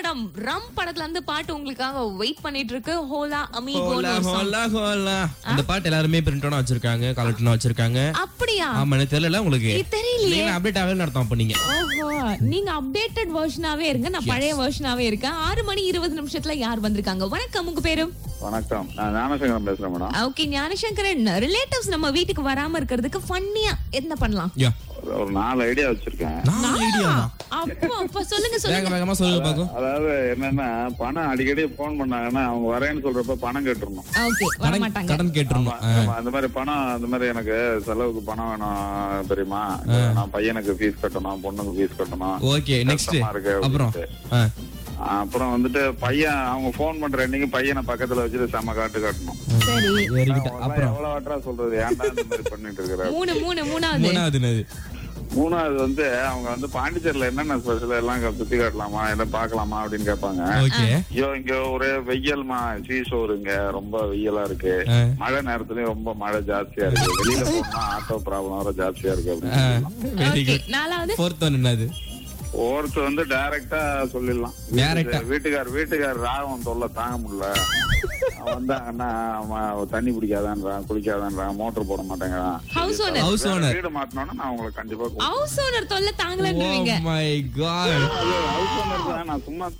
வணக்கம் ரம் படத்துல இருந்து பாட்டு உங்களுக்காக வெயிட் பண்ணிட்டு இருக்கு ஹோலா அமிகோ ஹோலா ஹோலா ஹோலா அந்த பாட்டு எல்லாருமே பிரிண்டோனா வச்சிருக்காங்க கலர்டனா வச்சிருக்காங்க அப்படியா ஆமா எனக்கு தெரியல உங்களுக்கு இது தெரியலையே. நீங்க அப்டேட் ஆகவே நடத்தம் அப்ப நீங்க ஓஹோ நீங்க அப்டேட்டட் வெர்ஷனாவே இருங்க நான் பழைய வெர்ஷனாவே இருக்கேன் ஆறு மணி இருபது நிமிஷத்துல யார் வந்திருக்காங்க வணக்கம் உங்க பேரு வணக்கம் நான் ஞானசேகரன் பேசுறேன் மேடம் ஓகே ஞானசங்கரன் ரிலேட்டிவ்ஸ் நம்ம வீட்டுக்கு வராம இருக்கிறதுக்கு ஃபன்னியா என்ன பண்ணலாம் யா ஒரு- ஒரு நாலு ஐடியா வச்சிருக்கேன் நான் ஐடியா அப்போ அப்ப சொல்லுங்க வேக சொல்லுங்க வேகமா சொல்லுங்க பாக்கும் அதாவது என்னன்னா பணம் அடிக்கடி போன் பண்ணாங்கன்னா அவங்க வரேன்னு சொல்றப்ப பணம் கேட்டுறணும் ஓகே வர கடன் மாட்டாங்க கடன் கேட்டுருணும் ஆ. ஆமா, அந்த மாதிரி பணம் அந்த மாதிரி எனக்கு செலவுக்கு பணம் வேணும் தெரியுமா நான் பையனுக்கு ஃபீஸ் கட்டணும் பொண்ணுக்கு ஃபீஸ் கட்டணும் ஓகே நெக்ஸ்ட் கஷ்டமா இருக்கு அப்புறம் அப்படின்ட்டு. ஆ. அப்புறம் வந்துட்டு பையன் அவங்க போன் பண்ற அன்னைக்கு பையனை பக்கத்துல வச்சுட்டு செம்ம காட்டு காட்டணும் சரி Very good. அவன்லாம் அப்புறம் எவ்வளவு வாட்டரா சொல்றது ஏன்டா இந்த மாதிரி பண்ணிட்டு இருக்கிற மூணு மூணு மூணாவது மூணாவது என்னது மூணாவது வந்து அவங்க வந்து பாண்டிச்சேரியில என்னென்ன ஸ்பெஷல் எல்லாம் சுத்தி காட்டலாமா என்ன பாக்கலாமா அப்படின்னு கேட்பாங்க ஓகே ஐயோ இங்க ஒரே வெயில்மா சீசோர் இங்க ரொம்ப வெயிலா இருக்கு ஆ. மழை நேரத்துலயும் ரொம்ப மழை ஜாஸ்தியா இருக்கு வெளியில போனா ஆட்டோ ப்ராப்ளம் வர ஜாஸ்தியா இருக்கு அப்படின்னு சொல்லலாம். வெரி ஓகே குட் நாலாவது ஃபோர்த் ஒன் என்னது ஒருத்தர் வந்து டைரக்டா சொல்லிடலாம் Direct ஆ? வீட்டுக்கார் வீட்டுக்கார் ராகம் தொல்லை தாங்க முடியல அவன் வந்தாங்கன்னா அவன் தண்ணி பிடிக்காதான்றான் குளிக்காதான்றான் மோட்டர் போட மாட்டேங்கிறான் ஹவுஸ் ஓனர் ஹவுஸ் வேற ஓனர் வீடு மாட்டினோன்னா நான் உங்களை கண்டிப்பா கூப்பிடுறேன். ஹவுஸ் ஓனர் தொல்லை ஓ தாங்கலன்றீங்க மை காட் அது house owner தான், நான் சும்மா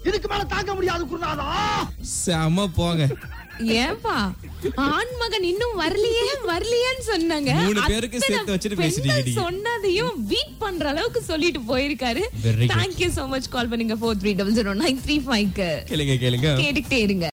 செம போங்க ஏன்பா ஆண்மகன் இன்னும் வரலையே வரலையேன்னு சொன்னாங்க மூணு பேருக்கு அத்தனை சேர்த்து வச்சுட்டு பேசிட்டு பெண்கள் இருக்கீங்க. சொன்னதையும் பீட் பண்ற அளவுக்கு சொல்லிட்டு போயிருக்காரு Very good. Thank you so much call பண்ணுங்க four three double zero nine three ஃபைவ்க்கு கேளுங்க கேளுங்க கேட்டுக்கிட்டே இருங்க